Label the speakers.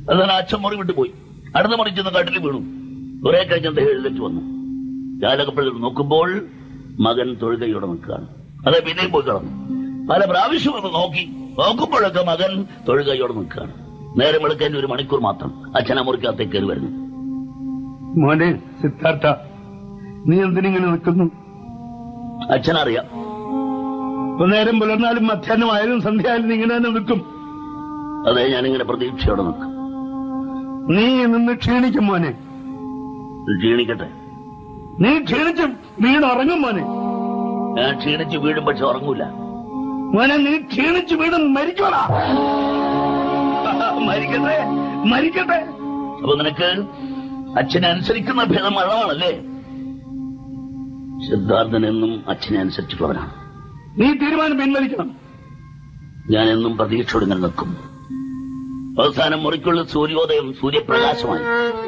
Speaker 1: അതാണ് അച്ഛൻ മുറി വിട്ടു പോയി അടുത്ത മുറി ചെന്ന് കട്ടിൽ വീണു കുറെ കഴിഞ്ഞ് അദ്ദേഹം എഴുന്നേറ്റ് വന്നു ജാലകപ്പഴത്തിൽ നോക്കുമ്പോൾ മകൻ തൊഴുകയോടെ നിൽക്കുകയാണ് അതെ പിന്നെയും പോയി കിടന്നു പല പ്രാവശ്യം ഒന്ന് നോക്കി നോക്കുമ്പോഴൊക്കെ മകൻ തൊഴുകയോടെ നിൽക്കുകയാണ് നേരെ വെളുക്കാൻ ഒരു മണിക്കൂർ മാത്രം അച്ഛൻ ആ മുറിക്കകത്തേക്ക് കയറി വരുന്നു
Speaker 2: മോനെ സിദ്ധാർത്ഥ നീ എന്തിനിങ്ങനെ നിൽക്കുന്നു
Speaker 1: അച്ഛനറിയാം
Speaker 2: ഇപ്പൊ നേരം പുലർന്നാലും മധ്യാഹ്നമായാലും സന്ധ്യയായാലും നീ ഇങ്ങനെ തന്നെ നിൽക്കും
Speaker 1: അതെ ഞാനിങ്ങനെ പ്രതീക്ഷയോടെ നിൽക്കും
Speaker 2: നീ നിന്ന് ക്ഷീണിക്കും മോനെ
Speaker 1: ക്ഷീണിക്കട്ടെ
Speaker 2: നീ ക്ഷീണിച്ച് വീണ് ഉറങ്ങും മോനെ
Speaker 1: ഞാൻ ക്ഷീണിച്ച് വീഴും പക്ഷെ ഉറങ്ങൂല
Speaker 2: മോനെ നീ ക്ഷീണിച്ച് വീണ് മരിക്കോടാ മരിക്കട്ടെ മരിക്കട്ടെ
Speaker 1: അപ്പൊ നിനക്ക് അച്ഛനെ അനുസരിക്കുന്ന ഭേദം മരണമാണല്ലേ സിദ്ധാർത്ഥൻ എന്നും അച്ഛനെ അനുസരിച്ചിട്ടുള്ളവനാണ്
Speaker 2: നീ തീരുമാനം പിൻവലിക്കണം
Speaker 1: ഞാൻ എന്നും പ്രതീക്ഷയോടെ ഇങ്ങനെ നിൽക്കും അവസാനം മുറിക്കുള്ള സൂര്യോദയം സൂര്യപ്രകാശമായി